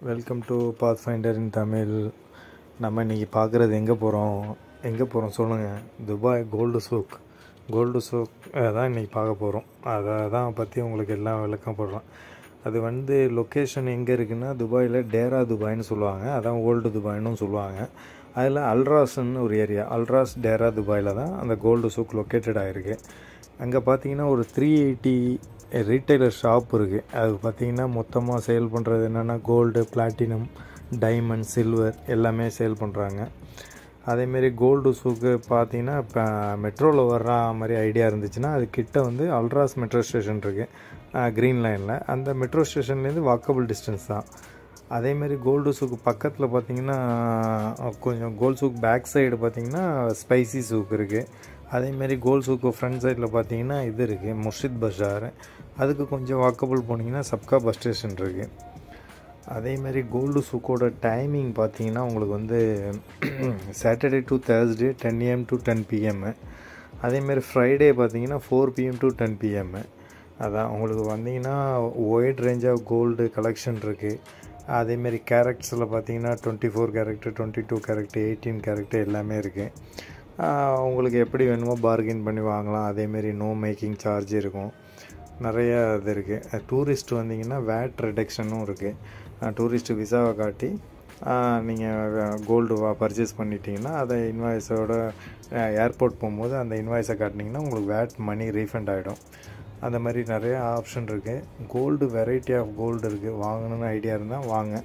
welcome to Path Finder in Tamil நம்ம இன்றைக்கி பார்க்குறது எங்கே போகிறோம் எங்கே போகிறோம் சொல்லுங்கள் Dubai gold souk gold souk தான் இன்றைக்கி பார்க்க போகிறோம் அதை தான் பற்றி உங்களுக்கு எல்லாம் விளக்கம் போடுறோம் அது வந்து லொக்கேஷன் எங்கே இருக்குன்னா துபாயில் டேரா துபாய்னு சொல்லுவாங்க அதான் ஓல்டு துபாய்னு சொல்லுவாங்க அதில் அல்ட்ராஸ்ன்னு ஒரு ஏரியா அல்ட்ராஸ் டேரா துபாயில் தான் அந்த கோல்டு சூக் லொக்கேட்டட் ஆகிருக்கு அங்கே பார்த்தீங்கன்னா ஒரு த்ரீ எயிட்டி ரீட்டைலர் ஷாப் இருக்குது அது பார்த்தீங்கன்னா மொத்தமாக சேல் பண்ணுறது என்னென்னா கோல்டு பிளாட்டினம் டைமண்ட் சில்வர் எல்லாமே சேல் பண்ணுறாங்க அதேமாரி கோல்டு சூக்கு பார்த்தீங்கன்னா இப்போ மெட்ரோவில் வர்ற மாதிரி ஐடியா இருந்துச்சுன்னா அது கிட்ட வந்து அல்ட்ராஸ் மெட்ரோ ஸ்டேஷன் இருக்குது க்ரீன் லைனில் அந்த மெட்ரோ ஸ்டேஷன்லேருந்து வாக்கபிள் டிஸ்டன்ஸ் தான் அதேமாரி கோல்டு சூக்கு பக்கத்தில் பார்த்தீங்கன்னா கொஞ்சம் கோல்டு சூக் பேக் சைடு பார்த்தீங்கன்னா ஸ்பைசி சூக் இருக்குது அதேமாரி கோல் சூக்கு ஃப்ரண்ட் சைடில் பார்த்தீங்கன்னா இது இருக்குது முர்ஷித் பஜார் அதுக்கு கொஞ்சம் வாக்கபிள் போனீங்கன்னா சப்கா பஸ் ஸ்டேஷன் இருக்குது அதேமாரி கோல்டு சூக்கோட டைமிங் பார்த்தீங்கன்னா உங்களுக்கு வந்து Saturday to Thursday ten AM to ten PM அதேமாரி ஃப்ரைடே பார்த்தீங்கன்னா four PM to ten PM அதான் உங்களுக்கு வந்தீங்கன்னா white range of gold collection இருக்குது அதேமாரி கேரக்டர்ஸில் பார்த்தீங்கன்னா twenty four carat twenty two carat eighteen carat எல்லாமே இருக்குது உங்களுக்கு எப்படி வேணுமோ பார்கெயின் பண்ணி வாங்கலாம் அதேமாரி நோ மேக்கிங் சார்ஜ் இருக்கும் நிறைய இது இருக்குது டூரிஸ்ட் வந்தீங்கன்னா வேட் ரிடக்ஷனும் இருக்குது டூரிஸ்ட் விசாவை காட்டி நீங்கள் கோல்டு வா பர்ச்சேஸ் பண்ணிட்டீங்கன்னா அதை இன்வாய்ஸோட ஏர்போர்ட் போகும்போது அந்த இன்வாய்ஸை காட்டினீங்கன்னா உங்களுக்கு வேட் மணி ரீஃபண்ட் ஆகிடும் அந்த மாதிரி நிறைய ஆப்ஷன் இருக்குது கோல்டு வெரைட்டி ஆஃப் கோல்டு இருக்குது வாங்கணுன்னு ஐடியா இருந்தால் வாங்க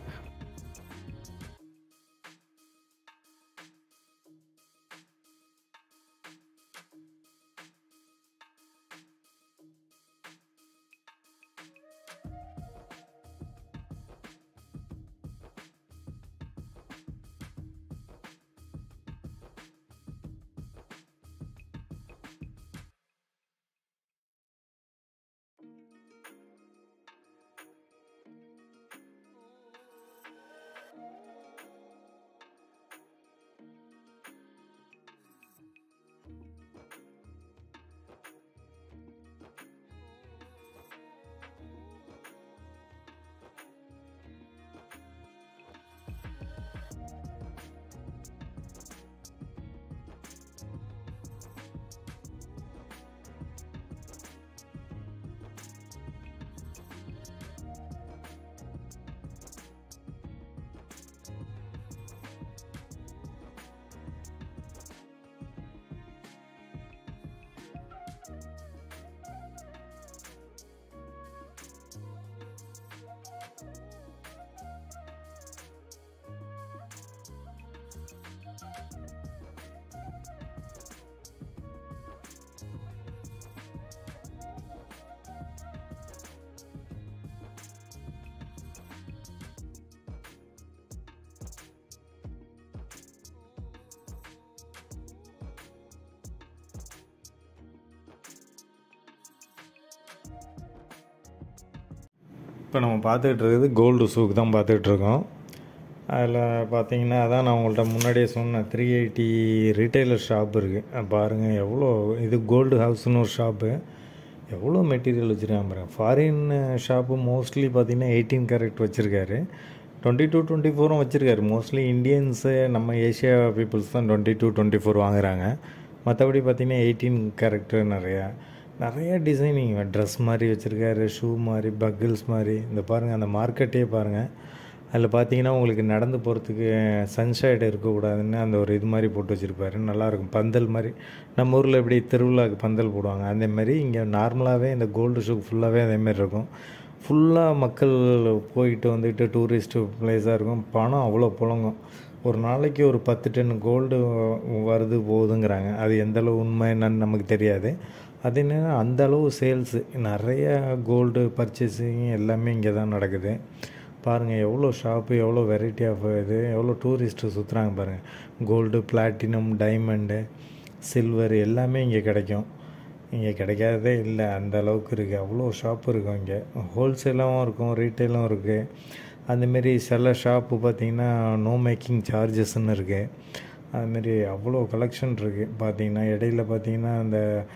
இப்போ நம்ம பார்த்துக்கிட்டு இருக்கிறது கோல்டு சூக் தான் பார்த்துக்கிட்டு இருக்கோம் அதில் பார்த்தீங்கன்னா அதான் நான் உங்கள்கிட்ட முன்னாடியே சொன்னேன் த்ரீ எயிட்டி ரீட்டைலர் ஷாப் இருக்குது பாருங்கள் எவ்வளோ இது கோல்டு ஹவுஸ்னு ஒரு ஷாப்பு எவ்வளோ மெட்டீரியல் வச்சுருக்காங்க பாருங்கள் ஃபாரின் ஷாப்பு மோஸ்ட்லி பார்த்திங்கன்னா எயிட்டீன் கேரட் வச்சுருக்காரு டுவெண்ட்டி டூ டுவெண்ட்டி ஃபோரும் வச்சுருக்காரு மோஸ்ட்லி இந்தியன்ஸு நம்ம ஏஷியா பீப்புள்ஸ் தான் டுவெண்ட்டி டூ டுவெண்ட்டி ஃபோர் வாங்குறாங்க மற்றபடி பார்த்திங்கன்னா எயிட்டீன் கேரக்டர் நிறையா நிறைய டிசைனிங் ட்ரெஸ் மாதிரி வச்சுருக்காரு ஷூ மாதிரி பக்கிள்ஸ் மாதிரி இந்த பாருங்கள் அந்த மார்க்கெட்டே பாருங்கள் அதில் பார்த்தீங்கன்னா உங்களுக்கு நடந்து போகிறதுக்கு சன்ஷைடு இருக்கக்கூடாதுன்னு அந்த ஒரு இது மாதிரி போட்டு வச்சுருப்பாரு நல்லாயிருக்கும் பந்தல் மாதிரி நம்ம ஊரில் எப்படி திருவிழாவுக்கு பந்தல் போடுவாங்க அந்த மாதிரி இங்கே நார்மலாகவே இந்த கோல்டு ஷூ ஃபுல்லாகவே அதேமாரி இருக்கும் ஃபுல்லாக மக்கள் போயிட்டு வந்துட்டு டூரிஸ்ட்டு பிளேஸாக இருக்கும் பணம் அவ்வளோ புழங்கும் ஒரு நாளைக்கு ஒரு பத்து டன் கோல்டு வருது போகுதுங்கிறாங்க அது எந்தளவு உண்மை என்னன்னு நமக்கு தெரியாது அது என்னென்னா அந்தளவு சேல்ஸு நிறைய கோல்டு பர்ச்சேசிங் எல்லாமே இங்கே தான் நடக்குது பாருங்கள் எவ்வளோ ஷாப்பு எவ்வளோ வெரைட்டி ஆஃப் இது எவ்வளோ டூரிஸ்ட்டு சுற்றுறாங்க பாருங்கள் கோல்டு பிளாட்டினம் டைமண்டு சில்வர் எல்லாமே இங்கே கிடைக்கும் இங்கே கிடைக்காததே இல்லை அந்த அளவுக்கு இருக்குது அவ்வளோ ஷாப் இருக்கும் இங்கே ஹோல்சேலாகவும் இருக்கும் ரீட்டெயிலும் இருக்குது அந்தமாரி சில ஷாப்பு பார்த்திங்கன்னா நோ மேக்கிங் சார்ஜஸ்ன்னு இருக்குது அதுமாரி அவ்வளோ கலெக்ஷன் இருக்குது பார்த்தீங்கன்னா இடையில பார்த்தீங்கன்னா அந்த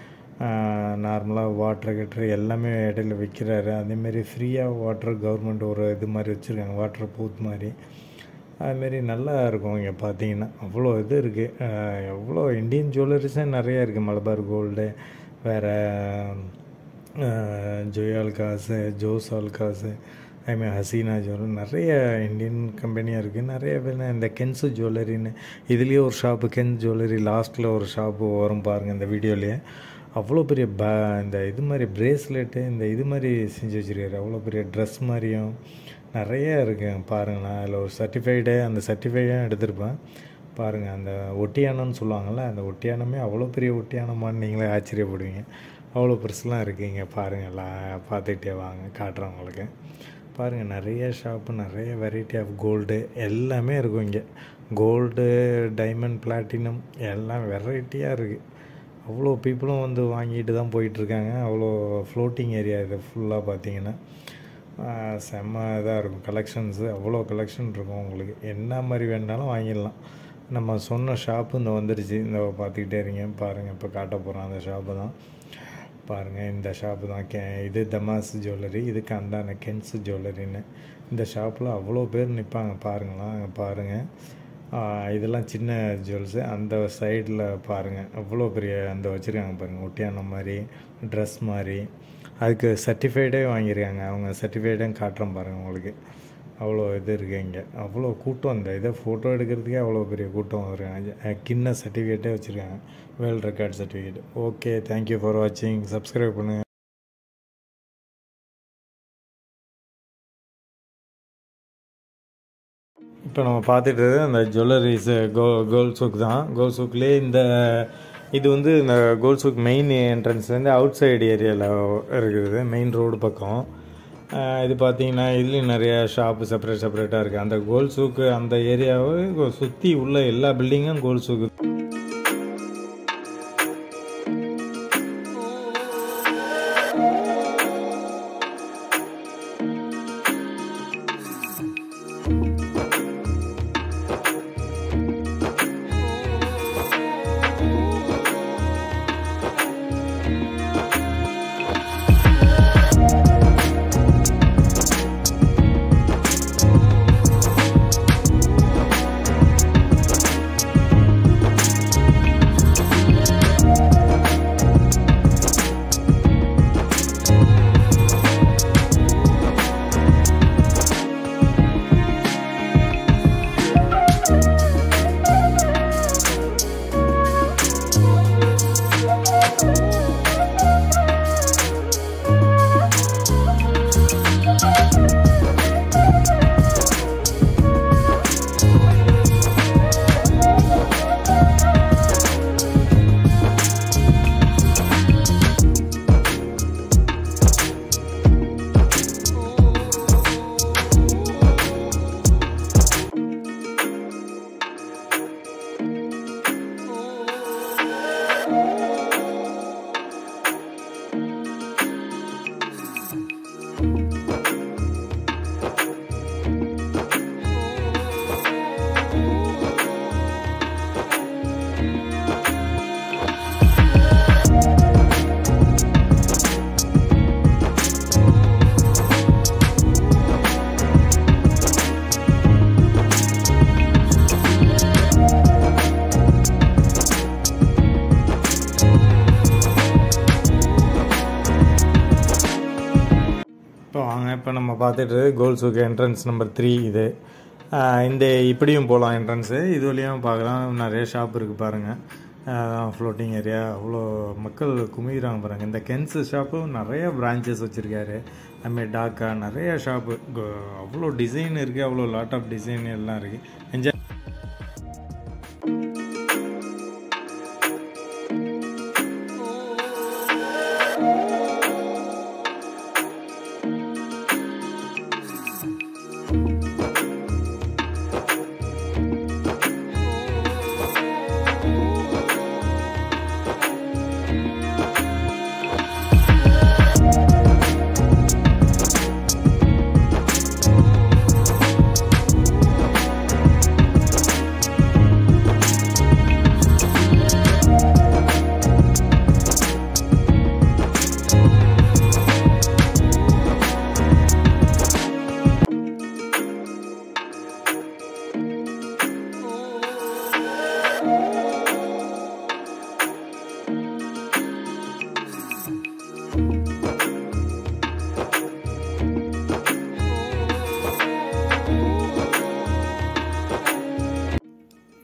நார்மலாக வாட்டர் கிட்டர் எல்லாமே இடையில விற்கிறாரு அதேமாரி ஃப்ரீயாக வாட்டர் கவர்மெண்ட் ஒரு இது மாதிரி வச்சுருக்காங்க வாட்டர் பூத் மாதிரி அதுமாரி நல்லா இருக்கும் இங்கே பார்த்தீங்கன்னா அவ்வளோ இது இருக்குது எவ்வளோ இந்தியன் ஜுவல்லரிஸே நிறைய இருக்குது மலபார் கோல்டு வேறு ஜொயால் காசு ஜோஸ் காசு அதுமாதிரி ஹசீனா ஜுவல்லரி நிறைய இந்தியன் கம்பெனியாக இருக்குது நிறைய பேர் இந்த கென்ஸு ஜுவல்லரின்னு இதுலேயே ஒரு ஷாப்பு கென்ஸ் ஜுவல்லரி லாஸ்ட்டில் ஒரு ஷாப்பு வரும் பாருங்கள் இந்த வீடியோலேயே அவ்வளோ பெரிய ப இந்த இது மாதிரி பிரேஸ்லெட்டு இந்த இது மாதிரி செஞ்சு வச்சுருக்காரு அவ்வளோ பெரிய ட்ரெஸ் மாதிரியும் நிறைய இருக்கு பாருங்களேன் அதில் ஒரு சர்டிஃபைடு அந்த சர்டிஃபைடும் எடுத்திருப்பேன் பாருங்கள் அந்த ஒட்டியானம்னு சொல்லுவாங்கள்ல அந்த ஒட்டியானமே அவ்வளோ பெரிய ஒட்டியானமான்னு நீங்களே ஆச்சரியப்படுவீங்க அவ்வளோ பெருசுலாம் இருக்குங்க பாருங்கள்லாம் பார்த்துக்கிட்டே வாங்க காட்டுறேன் உங்களுக்கு பாருங்கள் நிறைய ஷாப்பு நிறைய வெரைட்டி ஆஃப் கோல்டு எல்லாமே இருக்கும் இங்கே கோல்டு டைமண்ட் பிளாட்டினம் எல்லாம் வெரைட்டியாக இருக்குது அவ்வளோ பீப்புளும் வந்து வாங்கிட்டு தான் போயிட்டுருக்காங்க அவ்வளோ ஃப்ளோட்டிங் ஏரியா இது ஃபுல்லாக பார்த்தீங்கன்னா செம்ம இதாக இருக்கும் கலெக்ஷன்ஸு அவ்வளோ கலெக்ஷன் இருக்கும் உங்களுக்கு என்ன மாதிரி வேணாலும் வாங்கிடலாம் நம்ம சொன்ன ஷாப்பு இந்த வந்துடுச்சு இந்த பார்த்துக்கிட்டே இருங்க பாருங்கள் இப்போ காட்ட போகிறோம் அந்த ஷாப்பு தான் பாருங்கள் இந்த ஷாப்பு தான் கே இது தமாஸ் ஜுவல்லரி இதுக்கு அந்தான கென்ஸ் ஜுவல்லரின்னு இந்த ஷாப்பில் அவ்வளோ பேர் நிற்பாங்க பாருங்களேன் அங்கே பாருங்கள் இதெல்லாம் சின்ன ஜுவல்ஸு அந்த சைடில் பாருங்கள் அவ்வளோ பெரிய அந்த வச்சுருக்காங்க பாருங்கள் ஒட்டியான மாதிரி ட்ரெஸ் மாதிரி அதுக்கு சர்டிஃபைடே வாங்கியிருக்காங்க அவங்க சர்டிஃபைடும் காட்டுறேன் பாருங்கள் உங்களுக்கு அவ்வளோ இது இருக்குது இங்கே அவ்வளோ கூட்டம் அந்த இதை ஃபோட்டோ எடுக்கிறதுக்கே அவ்வளோ பெரிய கூட்டம் வருவாங்க கின்ன சர்டிஃபிகேட்டே வச்சுருக்காங்க world record certificate okay thank you for வாட்சிங் சப்ஸ்கிரைப் பண்ணுங்கள் இப்போ நம்ம பார்த்துட்டு அந்த ஜுவல்லரிஸு கோ கோல் சூக் தான் கோல் சூக்லேயே இந்த இது வந்து இந்த கோல் சூக் மெயின் என்ட்ரன்ஸ்லேருந்து அவுட் சைடு ஏரியாவில் இருக்குது மெயின் ரோடு பக்கம் இது பார்த்தீங்கன்னா இதுலேயும் நிறைய ஷாப்பு செப்பரேட் செப்பரேட்டாக இருக்குது அந்த கோல் சூக்கு அந்த ஏரியாவை சுற்றி உள்ள எல்லா பில்டிங்கும் கோல் சூக்கு இப்போ வாங்க இப்போ நம்ம பார்த்துட்டு gold souk entrance number three இது ஆஹ் இந்த இப்படியும் போகலாம் என்ட்ரன்ஸு இது வழியும் பார்க்கலாம் நிறைய ஷாப் இருக்குது பாருங்கள் ஃப்ளோட்டிங் ஏரியா அவ்வளோ மக்கள் குமிகிறாங்க பாருங்கள் இந்த கென்ஸு ஷாப்பு நிறைய பிரான்ச்சஸ் வச்சுருக்காரு அதுமாதிரி டாக்கா நிறைய ஷாப்பு அவ்வளோ டிசைன் இருக்குது அவ்வளோ லாட் ஆஃப் டிசைன் எல்லாம் இருக்குது என்ஜாய்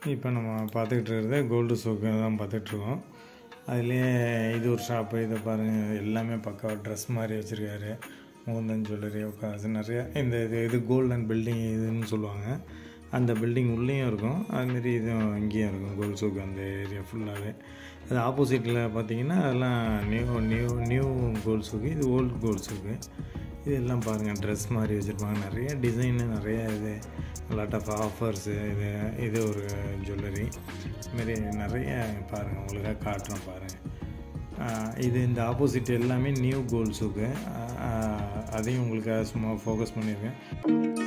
இப்போ நம்ம பார்த்துக்கிட்டு இருக்கிறது கோல்டு சோக்கு தான் பார்த்துட்ருக்கோம் அதுலேயே இது ஒரு ஷாப்பு இதை பாருங்கள் எல்லாமே பக்காவாக ட்ரெஸ் மாதிரி வச்சுருக்காரு முகுந்தன் ஜுவல்லரி உட்காந்து நிறையா இந்த இது இது கோல்டன் பில்டிங் இதுன்னு சொல்லுவாங்க அந்த பில்டிங் உள்ளேயும் இருக்கும் அதுமாரி இதுவும் இங்கேயும் இருக்கும் கோல்டு சோக்கு அந்த ஏரியா ஃபுல்லாகவே அது ஆப்போசிட்டில் பார்த்தீங்கன்னா அதெல்லாம் நியூ நியூ நியூ கோல்டு சோக்கு இது ஓல்டு கோல்டு சோக்கு இது எல்லாம் பாருங்கள் ட்ரெஸ் மாதிரி வச்சுருப்பாங்க நிறைய டிசைனு நிறைய இது லாட் ஆஃப் ஆஃபர்ஸு இது இது ஒரு ஜுவல்லரி இதுமாரி நிறைய பாருங்கள் உங்களுக்காக காட்டுறோம் பாருங்கள் ஆஹ் இது இந்த ஆப்போசிட் எல்லாமே நியூ கோல்ட்ஸுக்கு அதையும் உங்களுக்காக சும்மா ஃபோக்கஸ் பண்ணியிருக்கேன்